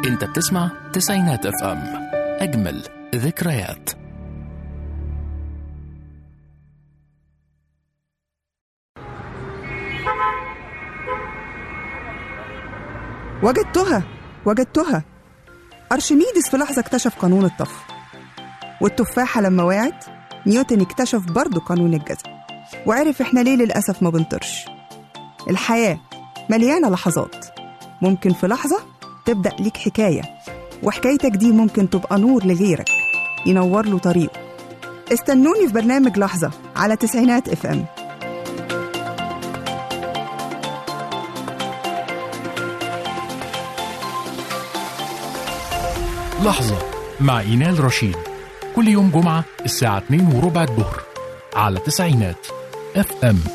انت بتسمع تسعينات اف ام اجمل ذكريات وجدتها وجدتها أرشميدس في لحظة اكتشف قانون الطفو والتفاحة لما وقعت نيوتن اكتشف برضه قانون الجذب وعرف احنا ليه للأسف ما بنطرش الحياة مليانة لحظات ممكن في لحظة تبدأ ليك حكاية وحكايتك دي ممكن تبقى نور لغيرك ينور له طريقه استنوني في برنامج لحظة على تسعينات اف ام لحظة مع إينال رشيد كل يوم جمعة الساعة 2 وربع الظهر على تسعينات اف ام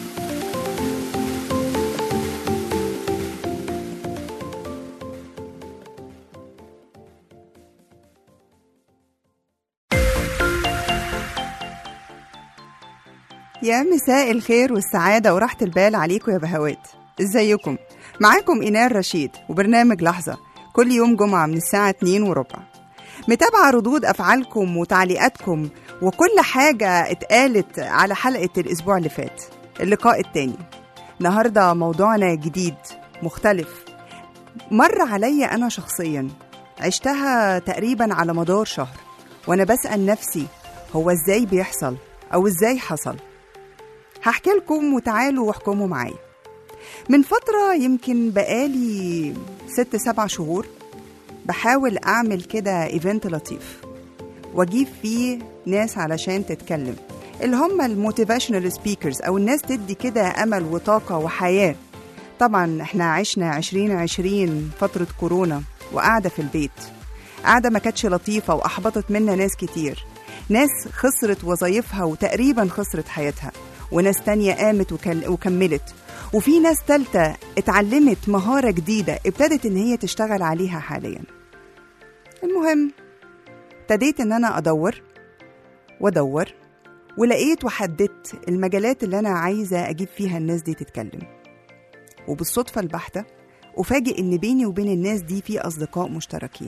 يا مساء الخير والسعادة وراحة البال عليكم يا بهوات ازيكم معاكم إينار رشيد وبرنامج لحظة كل يوم جمعة من الساعة 2 وربع متابعة ردود أفعالكم وتعليقاتكم وكل حاجة اتقالت على حلقة الأسبوع اللي فات اللقاء التاني النهاردة موضوعنا جديد مختلف مر عليا أنا شخصيا عشتها تقريبا على مدار شهر وأنا بسأل نفسي هو إزاي بيحصل أو إزاي حصل هحكي لكم وتعالوا واحكموا معايا من فترة يمكن بقالي ست سبع شهور بحاول أعمل كده إيفنت لطيف وأجيب فيه ناس علشان تتكلم اللي هم الموتيفيشنال سبيكرز أو الناس تدي كده أمل وطاقة وحياة طبعا احنا عشنا عشرين عشرين فترة كورونا وقاعدة في البيت قاعدة ما كانتش لطيفة وأحبطت منا ناس كتير ناس خسرت وظايفها وتقريبا خسرت حياتها وناس تانية قامت وكل- وكملت وفي ناس تالتة اتعلمت مهارة جديدة ابتدت ان هي تشتغل عليها حاليا المهم ابتديت ان انا ادور وادور ولقيت وحددت المجالات اللي انا عايزة اجيب فيها الناس دي تتكلم وبالصدفة البحتة أفاجئ إن بيني وبين الناس دي في أصدقاء مشتركين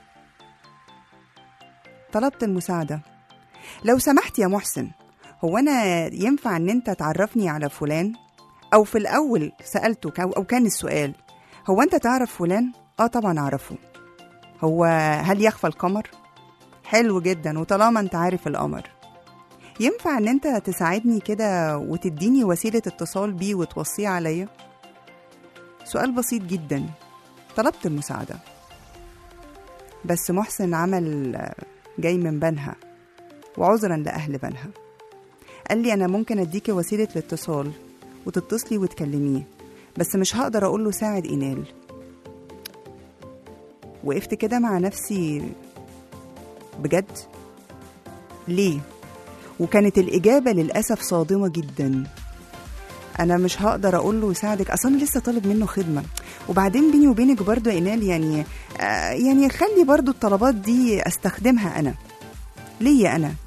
طلبت المساعدة لو سمحت يا محسن هو أنا ينفع إن أنت تعرفني على فلان؟ أو في الأول سألته كو- أو كان السؤال هو أنت تعرف فلان؟ آه طبعا أعرفه هو هل يخفى القمر؟ حلو جدا وطالما أنت عارف القمر ينفع إن أنت تساعدني كده وتديني وسيلة اتصال بيه وتوصيه عليا؟ سؤال بسيط جدا طلبت المساعدة بس محسن عمل آه، جاي من بنها وعذرا لأهل بنها قال لي أنا ممكن أديكي وسيلة الاتصال وتتصلي وتكلميه بس مش هقدر أقول له ساعد إينال وقفت كده مع نفسي بجد ليه وكانت الإجابة للأسف صادمة جدا أنا مش هقدر أقول له يساعدك أصلا أنا لسه طالب منه خدمة وبعدين بيني وبينك برضو يا إينال يعني آه يعني خلي برضو الطلبات دي أستخدمها أنا ليا أنا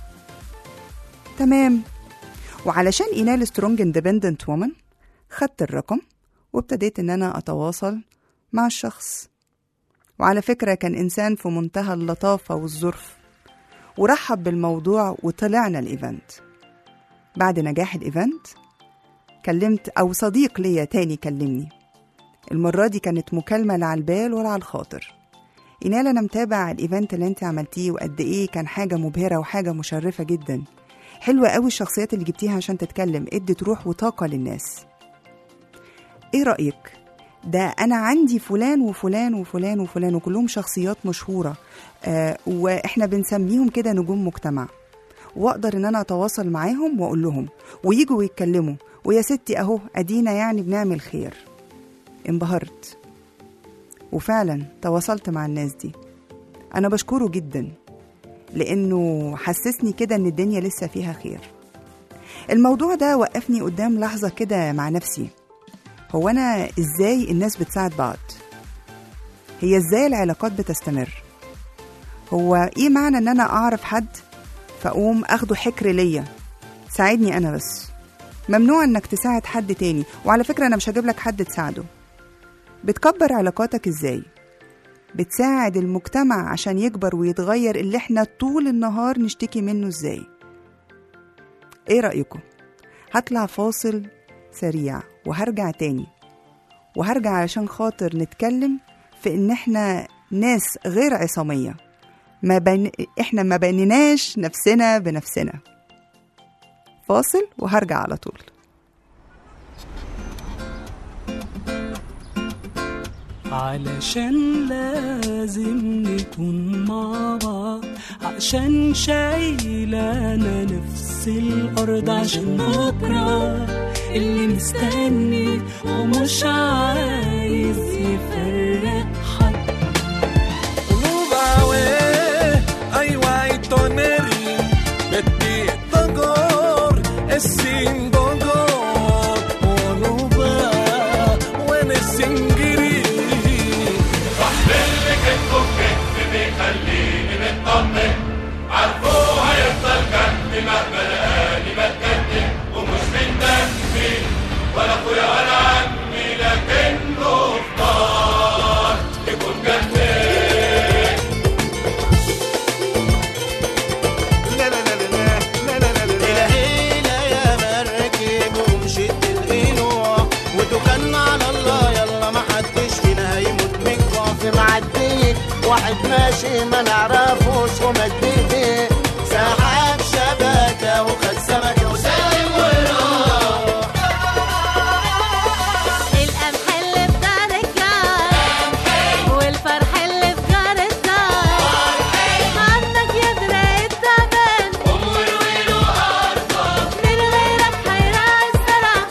تمام وعلشان إينال سترونج اندبندنت وومن خدت الرقم وابتديت إن أنا أتواصل مع الشخص وعلى فكرة كان إنسان في منتهى اللطافة والظرف ورحب بالموضوع وطلعنا الإيفنت بعد نجاح الإيفنت كلمت أو صديق ليا تاني كلمني المرة دي كانت مكالمة لا على البال ولا على الخاطر إينال أنا متابع الإيفنت اللي أنت عملتيه وقد إيه كان حاجة مبهرة وحاجة مشرفة جدا حلوة قوي الشخصيات اللي جبتيها عشان تتكلم ادت روح وطاقة للناس ايه رأيك؟ ده أنا عندي فلان وفلان وفلان وفلان وكلهم شخصيات مشهورة آه وإحنا بنسميهم كده نجوم مجتمع وأقدر إن أنا أتواصل معاهم وأقول لهم ويجوا ويتكلموا ويا ستي أهو أدينا يعني بنعمل خير انبهرت وفعلا تواصلت مع الناس دي أنا بشكره جدا لأنه حسسني كده إن الدنيا لسه فيها خير الموضوع ده وقفني قدام لحظة كده مع نفسي هو أنا إزاي الناس بتساعد بعض هي إزاي العلاقات بتستمر هو إيه معنى إن أنا أعرف حد فأقوم أخده حكر ليا ساعدني أنا بس ممنوع إنك تساعد حد تاني وعلى فكرة أنا مش هجيب لك حد تساعده بتكبر علاقاتك إزاي بتساعد المجتمع عشان يكبر ويتغير اللي احنا طول النهار نشتكي منه ازاي ايه رأيكم هطلع فاصل سريع وهرجع تاني وهرجع علشان خاطر نتكلم في ان احنا ناس غير عصامية ما بن... احنا ما بنيناش نفسنا بنفسنا فاصل وهرجع على طول علشان لازم نكون مع بعض عشان شايلانا نفس الأرض عشان بكرة اللي مستني ومش عايز يفرق حد Rubawe, ai guai toneri, beti togor, esin dogor, onuba, wen esingiri. لا لا لا لا لا لا لا لا الهيلة يا مركب ومشيت القنوع وتوكلنا على الله يلا ما حدش فينا هيموت من ضعف معدي واحد ماشي ما نعرفوش ومد ايديه سحب شبكة وخد سمكة وسايب وراح القمح اللي في دار الجار والفرح اللي في جار الدار عندك يدرى التعبان من غيرك هيرعى الزرع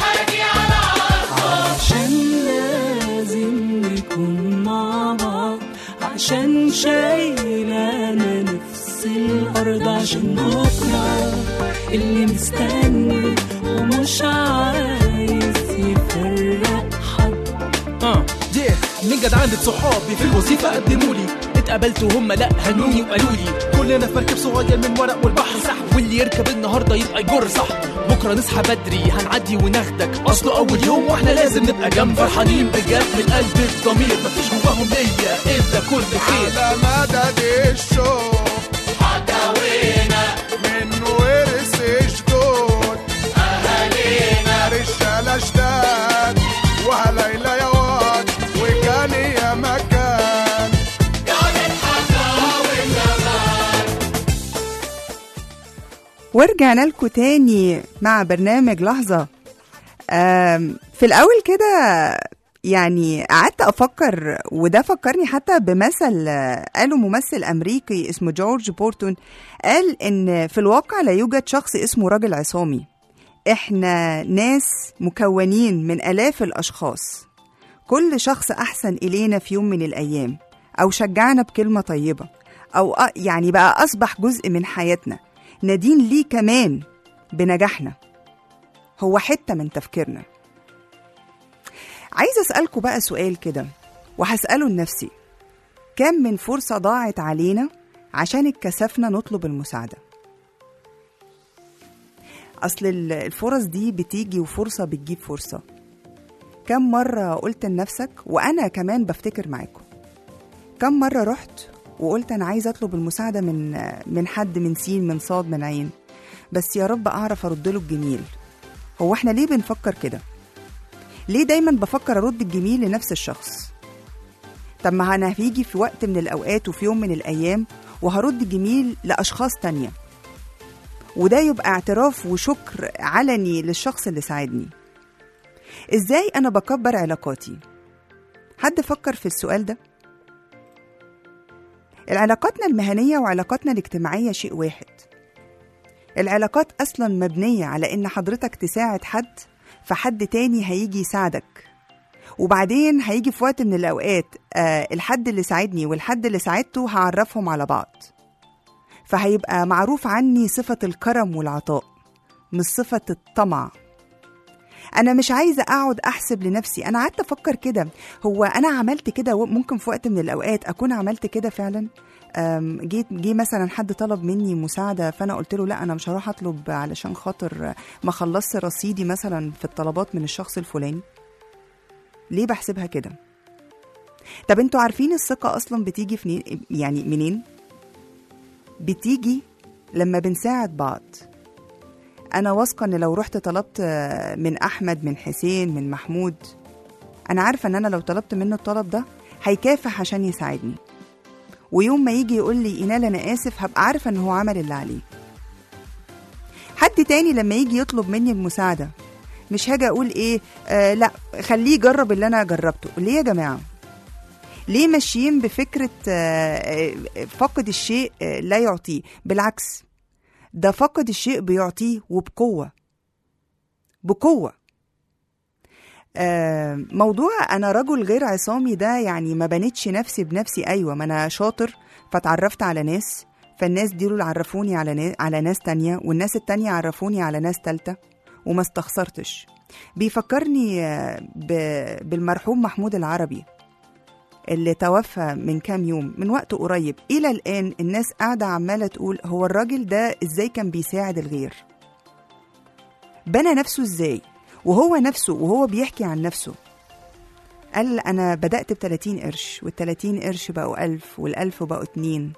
عشان لازم نكون مع بعض عشان شايلانا نفس الأرض عشان بكرة اللي مستني ومش عايز يفرق حد اه yeah. من جدعانة صحابي في الوظيفة قدموا لي اتقابلت وهم لا هنوني وقالوا لي كلنا في مركب صغير من ورق والبحر سحب واللي يركب النهارده يبقى يجر صح بكره نصحى بدري هنعدي وناخدك اصله اول يوم واحنا لازم نبقى جنب فرحانين بجد من قلب الضمير مفيش جواهم نية الا كل خير على مدد الشوق حكاوينا من ورث جدود أهالينا رجالة جداد وهليلة يا واد وكان يا مكان ورجعنا لكم تاني مع برنامج لحظة آم، في الأول كده يعني قعدت أفكر وده فكرني حتى بمثل آه، قاله ممثل أمريكي اسمه جورج بورتون قال إن في الواقع لا يوجد شخص اسمه راجل عصامي إحنا ناس مكونين من آلاف الأشخاص كل شخص أحسن إلينا في يوم من الأيام أو شجعنا بكلمة طيبة أو أ- يعني بقى أصبح جزء من حياتنا ندين ليه كمان بنجاحنا هو حتة من تفكيرنا عايزة أسألكوا بقى سؤال كده وهسأله لنفسي كم من فرصة ضاعت علينا عشان اتكسفنا نطلب المساعدة أصل ال- الفرص دي بتيجي وفرصة بتجيب فرصة كم مرة قلت لنفسك وأنا كمان بفتكر معاكم كم مرة رحت وقلت أنا عايزة أطلب المساعدة من من حد من سين من صاد من عين بس يا رب أعرف أرد له الجميل هو إحنا ليه بنفكر كده؟ ليه دايما بفكر أرد الجميل لنفس الشخص؟ طب ما أنا هيجي في وقت من الأوقات وفي يوم من الأيام وهرد الجميل لأشخاص تانية وده يبقى اعتراف وشكر علني للشخص اللي ساعدني ازاي انا بكبر علاقاتي حد فكر في السؤال ده العلاقاتنا المهنيه وعلاقاتنا الاجتماعيه شيء واحد العلاقات اصلا مبنيه على ان حضرتك تساعد حد فحد تاني هيجي يساعدك وبعدين هيجي في وقت من الاوقات آه الحد اللي ساعدني والحد اللي ساعدته هعرفهم على بعض فهيبقى معروف عني صفه الكرم والعطاء مش صفه الطمع انا مش عايزه اقعد احسب لنفسي انا قعدت افكر كده هو انا عملت كده و- ممكن في وقت من الاوقات اكون عملت كده فعلا أم، جيت جه مثلا حد طلب مني مساعده فانا قلت له لا انا مش هروح اطلب علشان خاطر ما خلصت رصيدي مثلا في الطلبات من الشخص الفلاني ليه بحسبها كده طب انتوا عارفين الثقة أصلا بتيجي في يعني منين؟ بتيجي لما بنساعد بعض أنا واثقة إن لو رحت طلبت آه، من أحمد من حسين من محمود أنا عارفة إن أنا لو طلبت منه الطلب ده هيكافح عشان يساعدني ويوم ما يجي يقول لي إينال أنا آسف هبقى عارفة إن هو عمل اللي عليه حد تاني لما يجي يطلب مني المساعدة مش هاجي أقول إيه آه لا خليه يجرب اللي أنا جربته ليه يا جماعة ليه ماشيين بفكرة آه، آه، فقد الشيء آه، لا يعطيه بالعكس ده فقد الشيء بيعطيه وبقوة بقوة آه، موضوع أنا رجل غير عصامي ده يعني ما بنتش نفسي بنفسي أيوة ما أنا شاطر فتعرفت على ناس فالناس دي اللي عرفوني على ناس على ناس تانية والناس التانية عرفوني على ناس تالتة وما استخسرتش بيفكرني آه، ب- بالمرحوم محمود العربي اللي توفى من كام يوم من وقت قريب إلى الآن الناس قاعدة عمالة تقول هو الراجل ده إزاي كان بيساعد الغير بنى نفسه إزاي وهو نفسه وهو بيحكي عن نفسه قال أنا بدأت ب 30 قرش وال 30 قرش بقوا ألف والألف بقوا اتنين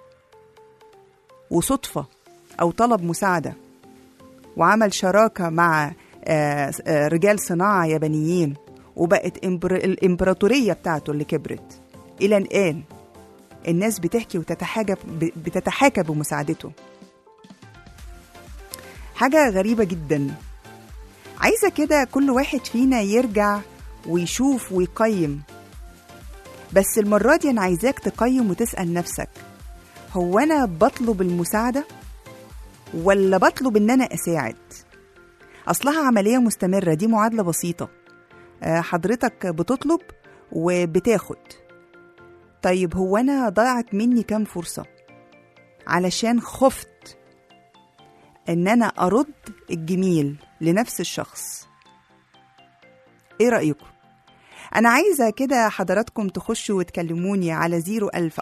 وصدفة أو طلب مساعدة وعمل شراكة مع آه، آه، رجال صناعة يابانيين وبقت إمبر- الإمبراطورية بتاعته اللي كبرت إلى الآن الناس بتحكي وتتحاجى ب- بتتحاكى بمساعدته حاجة غريبة جدا عايزة كده كل واحد فينا يرجع ويشوف ويقيم بس المرة دي أنا عايزاك تقيم وتسأل نفسك هو أنا بطلب المساعدة ولا بطلب إن أنا أساعد أصلها عملية مستمرة دي معادلة بسيطة آه، حضرتك بتطلب وبتاخد طيب هو أنا ضاعت مني كام فرصة علشان خفت إن أنا أرد الجميل لنفس الشخص إيه رأيكم؟ أنا عايزة كده حضراتكم تخشوا وتكلموني على 01000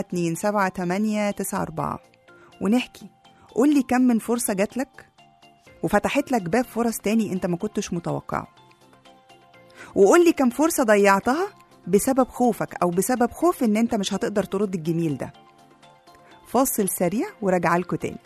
427 ونحكي قولي كم من فرصة جاتلك وفتحت لك باب فرص تاني انت ما كنتش متوقعه وقولي كم فرصة ضيعتها بسبب خوفك أو بسبب خوف إن أنت مش هتقدر ترد الجميل ده فاصل سريع وراجع لكم تاني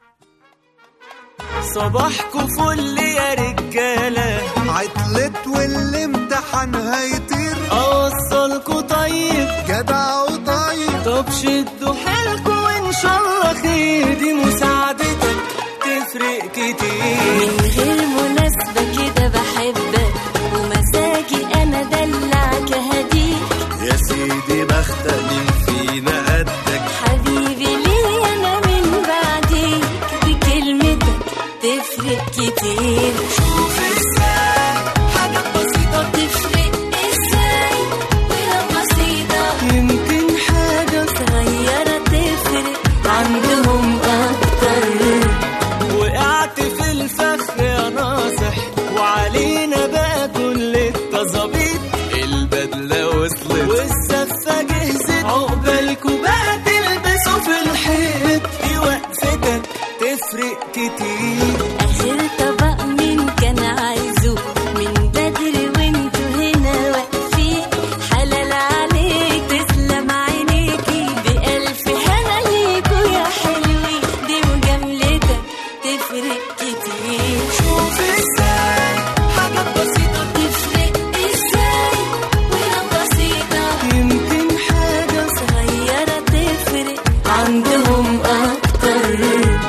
صباحكوا فل يا رجالة عطلت والامتحان هيطير أوصلكوا طيب جدع وطيب طب شدوا حيلكوا وإن شاء الله خير دي مساعدتك تفرق كتير من غير مناسبة كده بحبك ومزاجي أنا دلعك هديك يا سيدي بختك مين فينا قدك حبيبي ليه أنا من بعديك بكلمتك تفرق كتير شوف ازاي حاجات بسيطة تفرق إزاي ولو بسيطة يمكن حاجة صغيرة تفرق عندهم أكتر وقعت في الفخ يا ناصح وعلينا بقى كل التظابيط البدلة وصلت والزفة جهزت عقبالكوا بقى تلبسوا في الحيط دي وقفتك تفرق كتير آخر طبق مين كان عايزه من بدري وانتوا هنا واقفين حلال عليك تسلم عينيكي بألف هنا ليكوا يا حلوين دي مجاملتك تفرق كتير شوف ازاي حاجات بسيطة تفرق ازاي ولو بسيطة يمكن حاجة صغيرة تفرق عندهم أكتر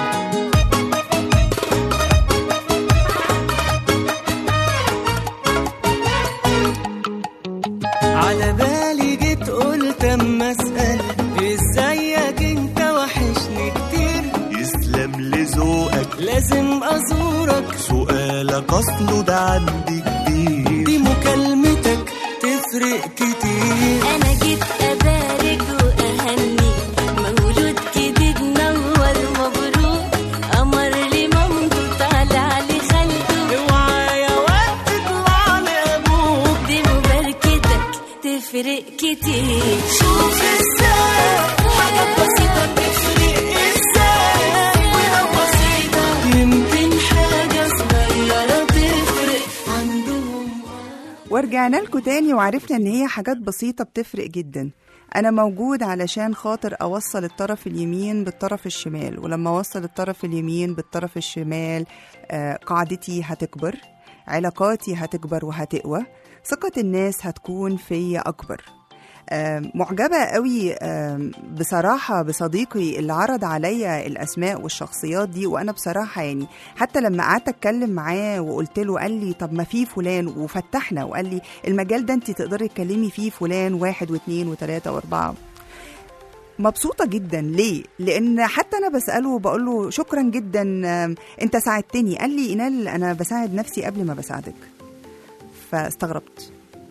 على بالي جيت قلت اما اسال ازيك انت وحشني كتير يسلم لذوقك لازم ازورك سؤالك اصله ده عندي كبير دي مكالمتك تفرق كتير أنا جيت أبارك وأهني مولود جديد نور مبروك قمر لي مامته طالع لي خالته اوعى يا واد تطلع لابوك دي مباركتك تفرق كتير شوف ازاي حاجات بسيطة تفرق ازاي ولو بسيطة يمكن حاجة صغيرة تفرق عندهم ورجعنا لكم تاني وعرفنا ان هي حاجات بسيطة بتفرق جدا انا موجود علشان خاطر اوصل الطرف اليمين بالطرف الشمال ولما اوصل الطرف اليمين بالطرف الشمال آه، قاعدتي هتكبر علاقاتي هتكبر وهتقوى ثقة الناس هتكون فيا اكبر آم، معجبة قوي آم، بصراحة بصديقي اللي عرض عليا الأسماء والشخصيات دي وأنا بصراحة يعني حتى لما قعدت أتكلم معاه وقلت له قال لي طب ما في فلان وفتحنا وقال لي المجال ده أنت تقدري تكلمي فيه فلان واحد واثنين وثلاثة وأربعة مبسوطة جدا ليه؟ لأن حتى أنا بسأله وبقول له شكرا جدا آم، أنت ساعدتني قال لي إينال أنا بساعد نفسي قبل ما بساعدك فاستغربت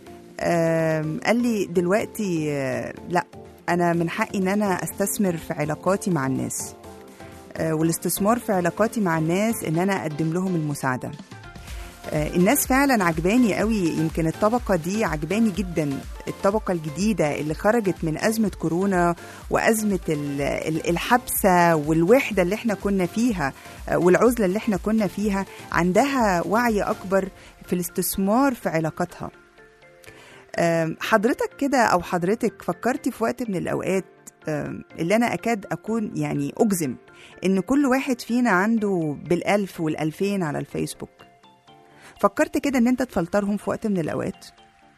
آم، قال لي دلوقتي آه، لا انا من حقي ان انا استثمر في علاقاتي مع الناس آه، والاستثمار في علاقاتي مع الناس ان انا اقدم لهم المساعده آه، الناس فعلا عجباني قوي يمكن الطبقة دي عجباني جدا الطبقة الجديدة اللي خرجت من أزمة كورونا وأزمة ال- ال- الحبسة والوحدة اللي احنا كنا فيها آه، والعزلة اللي احنا كنا فيها عندها وعي أكبر في الاستثمار في علاقاتها آم، حضرتك كده او حضرتك فكرتي في وقت من الاوقات آم، اللي انا اكاد اكون يعني اجزم ان كل واحد فينا عنده بالالف والالفين على الفيسبوك فكرت كده ان انت تفلترهم في وقت من الاوقات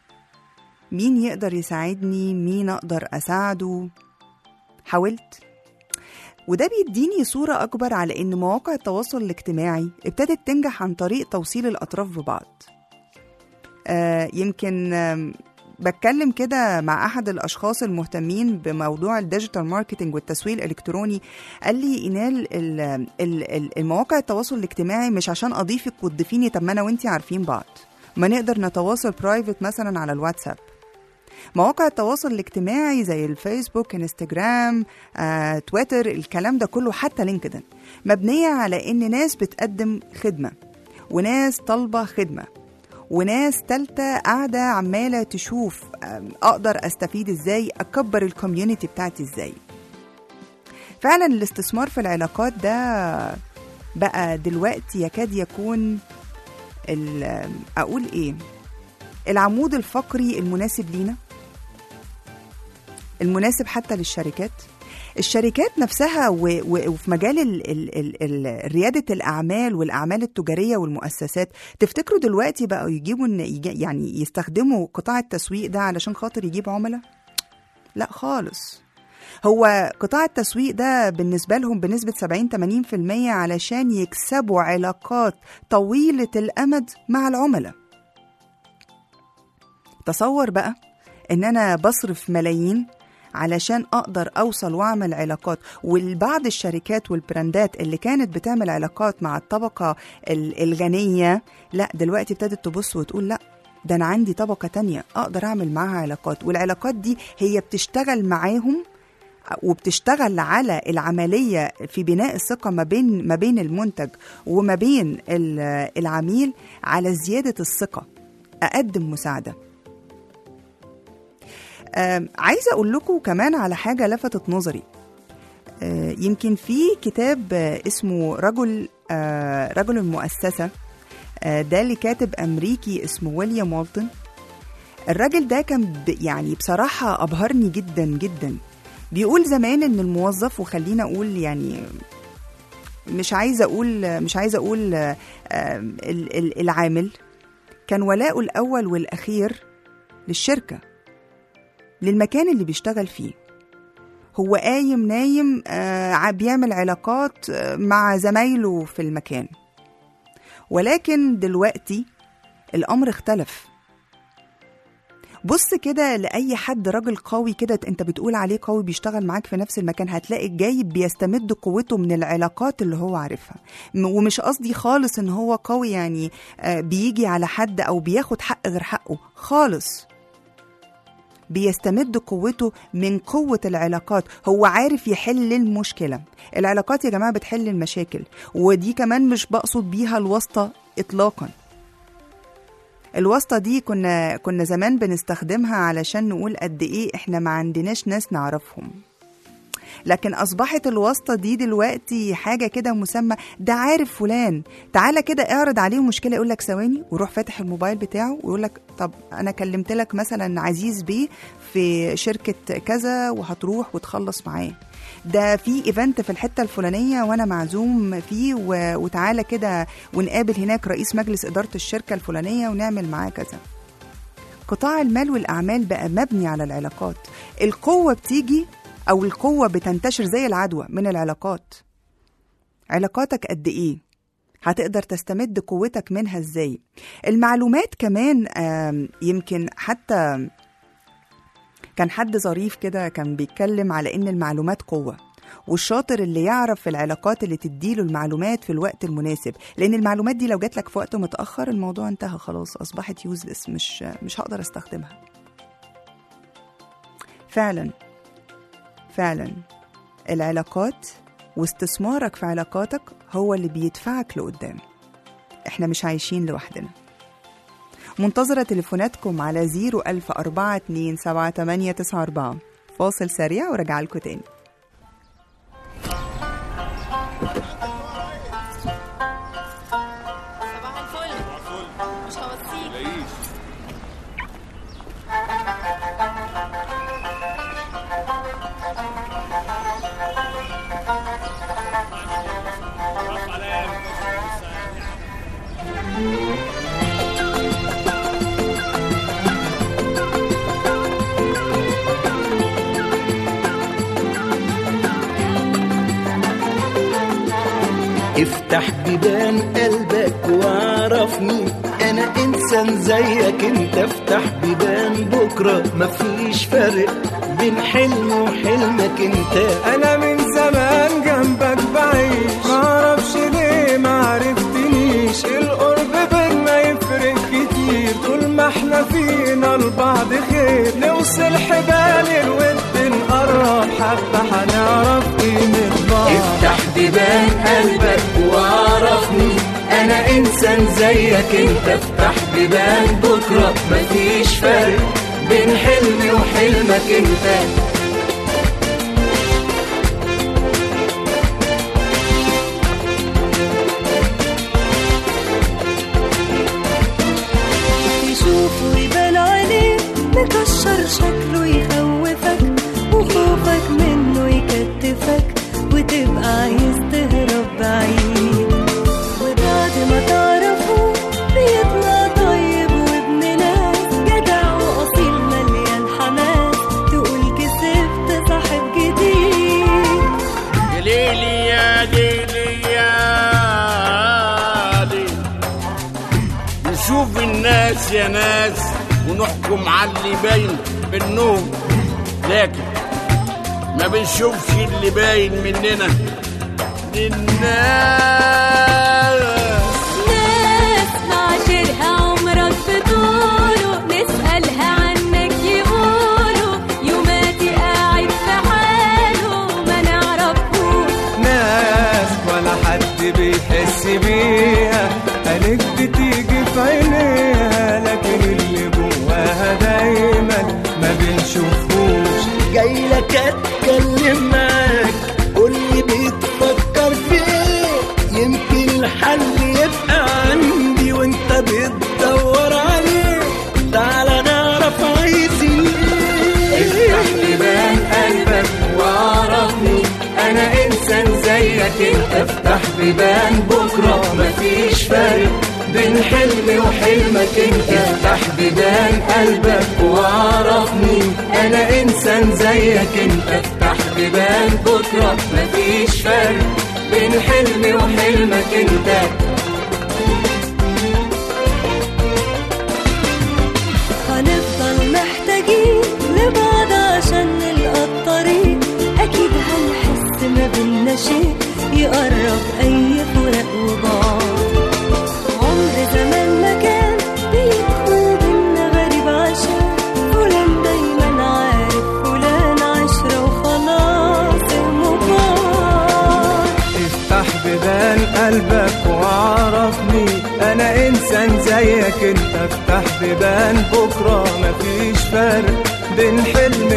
مين يقدر يساعدني مين اقدر اساعده حاولت وده بيديني صورة أكبر على إن مواقع التواصل الاجتماعي ابتدت تنجح عن طريق توصيل الأطراف ببعض آه، يمكن آم، بتكلم كده مع احد الاشخاص المهتمين بموضوع الديجيتال ماركتنج والتسويق الالكتروني قال لي اينال ال- ال- ال- المواقع التواصل الاجتماعي مش عشان اضيفك وتضيفيني طب ما انا وانتي عارفين بعض ما نقدر نتواصل برايفت مثلا على الواتساب مواقع التواصل الاجتماعي زي الفيسبوك انستجرام آه، تويتر الكلام ده كله حتى لينكدين مبنية على ان ناس بتقدم خدمة وناس طالبة خدمة وناس تالتة قاعدة عمالة تشوف أم، أقدر أستفيد إزاي أكبر الكوميونتي بتاعتي إزاي فعلا الاستثمار في العلاقات ده بقى دلوقتي يكاد يكون ال- أقول إيه العمود الفقري المناسب لينا المناسب حتى للشركات الشركات نفسها و- و- وفي مجال ال ال ال ال ريادة الأعمال والأعمال التجارية والمؤسسات تفتكروا دلوقتي بقوا يجيبوا إن يجي- يعني يستخدموا قطاع التسويق ده علشان خاطر يجيب عملاء؟ لا خالص هو قطاع التسويق ده بالنسبة لهم بنسبة 70-80% علشان يكسبوا علاقات طويلة الأمد مع العملاء تصور بقى إن أنا بصرف ملايين علشان أقدر أوصل وأعمل علاقات والبعض الشركات والبراندات اللي كانت بتعمل علاقات مع الطبقة ال- الغنية لا دلوقتي ابتدت تبص وتقول لا ده أنا عندي طبقة تانية أقدر أعمل معاها علاقات والعلاقات دي هي بتشتغل معاهم وبتشتغل على العملية في بناء الثقة ما بين ما بين المنتج وما بين ال- العميل على زيادة الثقة أقدم مساعدة آم، عايزة أقول لكم كمان على حاجة لفتت نظري آه، يمكن في كتاب آه، اسمه رجل آه، رجل المؤسسة آه، ده لكاتب أمريكي اسمه ويليام والتون الراجل ده كان ب- يعني بصراحة أبهرني جدا جدا بيقول زمان إن الموظف وخلينا أقول يعني مش عايزة أقول مش عايزة أقول آه، آه، ال- ال- العامل كان ولاؤه الأول والأخير للشركة للمكان اللي بيشتغل فيه هو قايم نايم آه، ع- بيعمل علاقات آه، مع زمايله في المكان ولكن دلوقتي الأمر اختلف بص كده لأي حد راجل قوي كده انت بتقول عليه قوي بيشتغل معاك في نفس المكان هتلاقي جايب بيستمد قوته من العلاقات اللي هو عارفها م- ومش قصدي خالص ان هو قوي يعني آه، بيجي على حد او بياخد حق غير حقه خالص بيستمد قوته من قوة العلاقات هو عارف يحل المشكلة العلاقات يا جماعة بتحل المشاكل ودي كمان مش بقصد بيها الواسطة إطلاقا الواسطة دي كنا كنا زمان بنستخدمها علشان نقول قد إيه إحنا ما عندناش ناس نعرفهم لكن اصبحت الواسطه دي دلوقتي حاجه كده مسمى ده عارف فلان تعالى كده اعرض عليه مشكله يقول لك ثواني ويروح فاتح الموبايل بتاعه ويقول لك طب انا كلمت لك مثلا عزيز بيه في شركه كذا وهتروح وتخلص معاه ده في ايفنت في الحته الفلانيه وانا معزوم فيه و... وتعالى كده ونقابل هناك رئيس مجلس اداره الشركه الفلانيه ونعمل معاه كذا قطاع المال والاعمال بقى مبني على العلاقات القوه بتيجي او القوه بتنتشر زي العدوى من العلاقات علاقاتك قد ايه هتقدر تستمد قوتك منها ازاي المعلومات كمان آم، يمكن حتى كان حد ظريف كده كان بيتكلم على ان المعلومات قوه والشاطر اللي يعرف العلاقات اللي تديله المعلومات في الوقت المناسب لان المعلومات دي لو جات لك في وقت متاخر الموضوع انتهى خلاص اصبحت يوزلس مش مش هقدر استخدمها فعلا فعلا العلاقات واستثمارك في علاقاتك هو اللي بيدفعك لقدام احنا مش عايشين لوحدنا منتظرة تليفوناتكم على 010427894 فاصل سريع وراجع لكم تاني صباح الفل مش هوصيك افتح بيبان قلبك وعرفني انا انسان زيك انت افتح بيبان بكره مفيش فرق بين حلم وحلمك انت انا من زمان جنبك بعيش معرفش ليه معرفتنيش القرب بينا يفرق كتير طول ما احنا فينا لبعض خير نوصل حبال الود نقرب حبة هنعرف قيمة بعض افتح بيبان قلبك وعرفني انا انسان زيك انت افتح بيبان بكره مفيش فرق بين حلمي وحلمك انت تشوفه يبان عليه مكشر شكله يخوفك وخوفك منه يكتفك وتبقى عايز تهرب بعيد وبعد ما تعرفه بيطلع طيب وابن ناس جدع واصيل مليان حماس تقول كسبت صاحب جديد يا ليلي يا ليلي يا ليلي نشوف الناس يا ناس ونحكم على اللي باين منهم لكن ما بنشوفش اللي باين مننا للناس ناس معاشرها عمرك بطوله نسألها عنك يقولوا يوماتي قاعد في حاله ما نعرفوش ناس ولا حد بيحس بيها قالت بتيجي في عينيها لكن اللي جواها دايما ما بنشوفوش جاي لك اتكلم معاك قولي بتفكر فيه يمكن الحل يبقى عندي وانت بتدور عليه تعالى نعرف عايزين افتح بيبان قلبك وعرفني انا انسان زيك انت افتح بيبان بكره مفيش فرق بين حلمي وحلمك انت افتح بيبان قلبك وعرفني انا انسان زيك انت افتح بيبان بكره مفيش فرق بين حلمي وحلمك انت هنفضل محتاجين لبعض عشان نلقى الطريق أكيد هنحس ما بينا شيء يقرب أي فراق وبعض عمر زمان ما كان بيدخل بينا غريب عشان فلان دايما عارف فلان عشرة وخلاص المبار افتح بيبان قلبك وعرفني انا انسان زيك انت افتح بيبان بكره مفيش فرق بين حلمي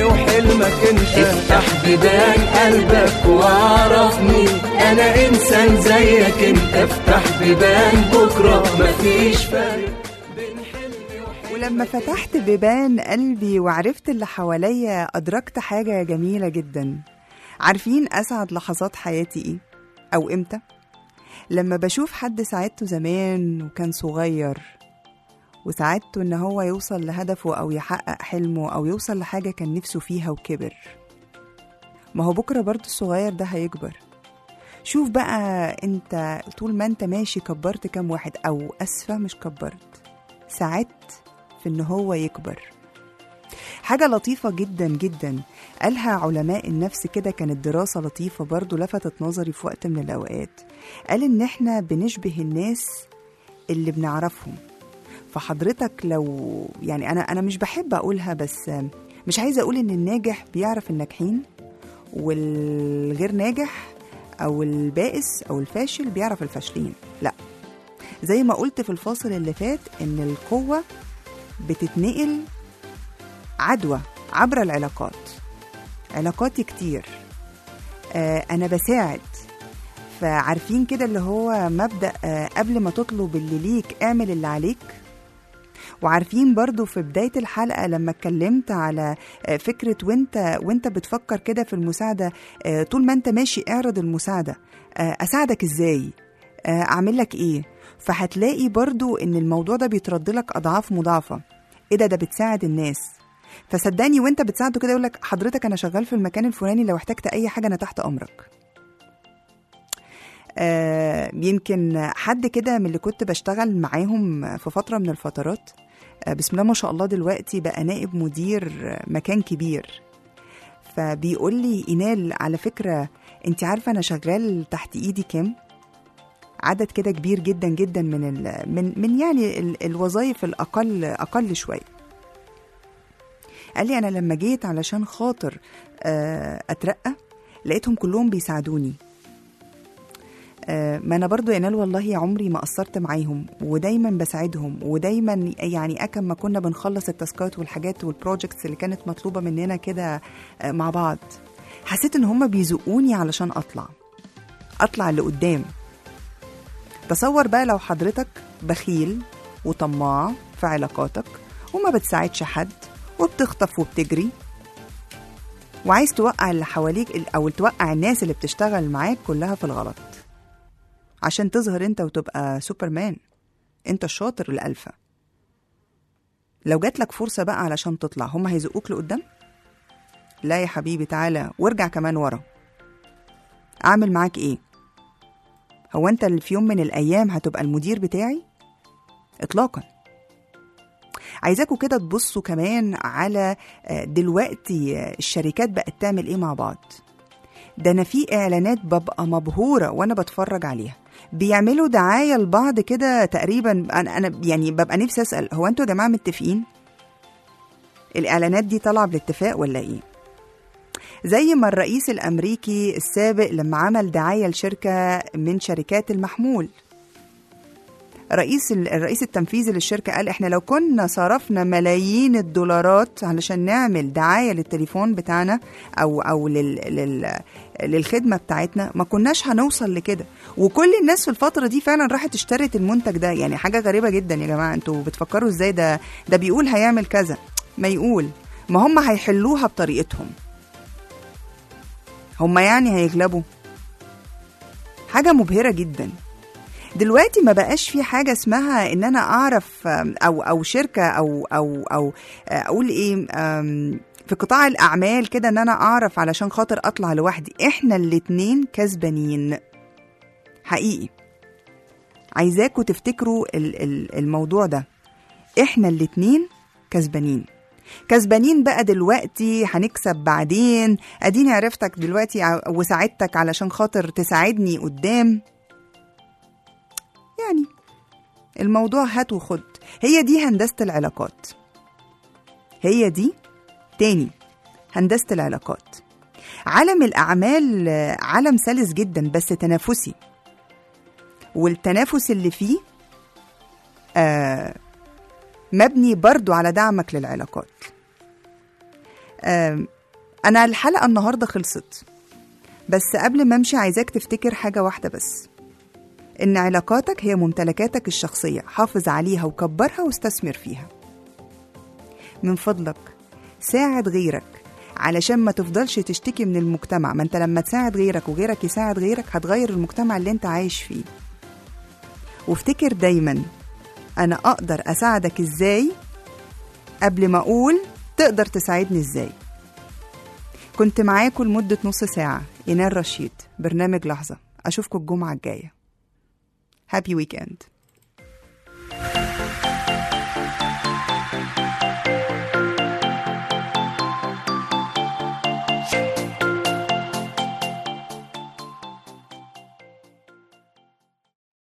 وحلمك انت افتح بيبان قلبك واعرفني انا انسان زيك انت افتح بيبان بكره مفيش فرق ولما فتحت بيبان قلبي وعرفت اللي حواليا أدركت حاجة جميلة جدا عارفين أسعد لحظات حياتي إيه؟ أو إمتى؟ لما بشوف حد ساعدته زمان وكان صغير وساعدته إن هو يوصل لهدفه أو يحقق حلمه أو يوصل لحاجة كان نفسه فيها وكبر ما هو بكرة برضه الصغير ده هيكبر شوف بقى انت طول ما انت ماشي كبرت كام واحد او اسفة مش كبرت ساعدت في ان هو يكبر حاجة لطيفة جدا جدا قالها علماء النفس كده كانت دراسة لطيفة برضو لفتت نظري في وقت من الأوقات قال إن إحنا بنشبه الناس اللي بنعرفهم فحضرتك لو يعني أنا أنا مش بحب أقولها بس مش عايزة أقول إن الناجح بيعرف الناجحين والغير ناجح أو البائس أو الفاشل بيعرف الفاشلين لا زي ما قلت في الفاصل اللي فات إن القوة بتتنقل عدوى عبر العلاقات علاقاتي كتير آه أنا بساعد فعارفين كده اللي هو مبدأ آه قبل ما تطلب اللي ليك اعمل اللي عليك وعارفين برضو في بداية الحلقة لما اتكلمت على آه، فكرة وانت وانت بتفكر كده في المساعدة آه، طول ما انت ماشي اعرض المساعدة آه، اساعدك ازاي آه، اعمل لك ايه فهتلاقي برضو ان الموضوع ده بيترد لك اضعاف مضاعفة ايه ده ده بتساعد الناس فصدقني وانت بتساعده كده يقول لك حضرتك انا شغال في المكان الفلاني لو احتجت اي حاجه انا تحت امرك آه يمكن حد كده من اللي كنت بشتغل معاهم في فتره من الفترات آه بسم الله ما شاء الله دلوقتي بقى نائب مدير مكان كبير فبيقول لي اينال على فكره انت عارفه انا شغال تحت ايدي كام عدد كده كبير جدا جدا من ال من من يعني ال الوظائف الاقل اقل شويه قال لي انا لما جيت علشان خاطر آه، اترقى لقيتهم كلهم بيساعدوني آه، ما انا برضو يا نال والله عمري ما قصرت معاهم ودايما بساعدهم ودايما يعني اكم ما كنا بنخلص التاسكات والحاجات والبروجكتس اللي كانت مطلوبه مننا كده آه، مع بعض حسيت ان هم بيزقوني علشان اطلع اطلع لقدام تصور بقى لو حضرتك بخيل وطماع في علاقاتك وما بتساعدش حد وبتخطف وبتجري وعايز توقع اللي حواليك او توقع الناس اللي بتشتغل معاك كلها في الغلط عشان تظهر انت وتبقى سوبرمان انت الشاطر الالفا لو جات لك فرصة بقى علشان تطلع هم هيزقوك لقدام لا يا حبيبي تعالى وارجع كمان ورا اعمل معاك ايه هو انت اللي في يوم من الايام هتبقى المدير بتاعي اطلاقا عايزاكوا كده تبصوا كمان على آه، دلوقتي آه، الشركات بقت تعمل ايه مع بعض ده انا في اعلانات ببقى مبهوره وانا بتفرج عليها بيعملوا دعايه لبعض كده تقريبا انا انا يعني ببقى نفسي اسال هو انتوا يا جماعه متفقين الاعلانات دي طالعه بالاتفاق ولا ايه زي ما الرئيس الامريكي السابق لما عمل دعايه لشركه من شركات المحمول رئيس الرئيس التنفيذي للشركه قال احنا لو كنا صرفنا ملايين الدولارات علشان نعمل دعايه للتليفون بتاعنا او او لل لل للخدمه بتاعتنا ما كناش هنوصل لكده وكل الناس في الفتره دي فعلا راحت اشترت المنتج ده يعني حاجه غريبه جدا يا جماعه انتوا بتفكروا ازاي ده ده بيقول هيعمل كذا ما يقول ما هم هيحلوها بطريقتهم هم يعني هيغلبوا حاجه مبهره جدا دلوقتي ما بقاش في حاجه اسمها ان انا اعرف آم، او او شركه او او او آه، اقول ايه آم، في قطاع الاعمال كده ان انا اعرف علشان خاطر اطلع لوحدي احنا الاتنين كسبانين حقيقي عايزاكوا تفتكروا ال- ال- الموضوع ده احنا الاتنين كسبانين كسبانين بقى دلوقتي هنكسب بعدين اديني عرفتك دلوقتي ع- وساعدتك علشان خاطر تساعدني قدام يعني الموضوع هات وخد هي دي هندسة العلاقات هي دي تاني هندسة العلاقات عالم الأعمال آه، عالم سلس جدا بس تنافسي والتنافس اللي فيه آه مبني برضو على دعمك للعلاقات آه أنا الحلقة النهاردة خلصت بس قبل ما أمشي عايزاك تفتكر حاجة واحدة بس إن علاقاتك هي ممتلكاتك الشخصية حافظ عليها وكبرها واستثمر فيها من فضلك ساعد غيرك علشان ما تفضلش تشتكي من المجتمع ما انت لما تساعد غيرك وغيرك يساعد غيرك هتغير المجتمع اللي انت عايش فيه وافتكر دايما انا اقدر اساعدك ازاي قبل ما اقول تقدر تساعدني ازاي كنت معاكم لمدة نص ساعة إينار رشيد برنامج لحظة أشوفكم الجمعة الجاية هابي ويكند